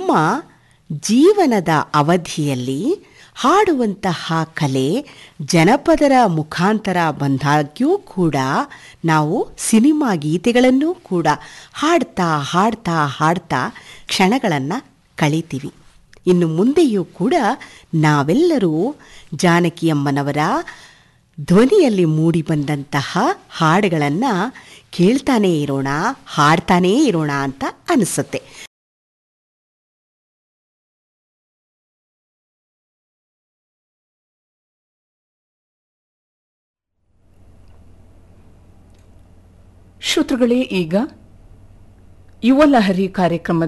ನಮ್ಮ ಜೀವನದ ಅವಧಿಯಲ್ಲಿ ಹಾಡುವಂತಹ ಕಲೆ ಜನಪದರ ಮುಖಾಂತರ ಬಂದಾಗ್ಯೂ ಕೂಡ ನಾವು ಸಿನಿಮಾ ಗೀತೆಗಳನ್ನು ಕೂಡ ಹಾಡ್ತಾ ಹಾಡ್ತಾ ಹಾಡ್ತಾ ಕ್ಷಣಗಳನ್ನು ಕಳೀತೀವಿ ಇನ್ನು ಮುಂದೆಯೂ ಕೂಡ ನಾವೆಲ್ಲರೂ ಜಾನಕಿಯಮ್ಮನವರ ಧ್ವನಿಯಲ್ಲಿ ಮೂಡಿಬಂದಂತಹ ಹಾಡುಗಳನ್ನು ಕೇಳ್ತಾನೇ ಇರೋಣ ಹಾಡ್ತಾನೇ ಇರೋಣ ಅಂತ ಅನಿಸುತ್ತೆ ಶ್ರೋತೃಗಳೇ ಈಗ ಯುವ ಲಹರಿ ಕಾರ್ಯಕ್ರಮ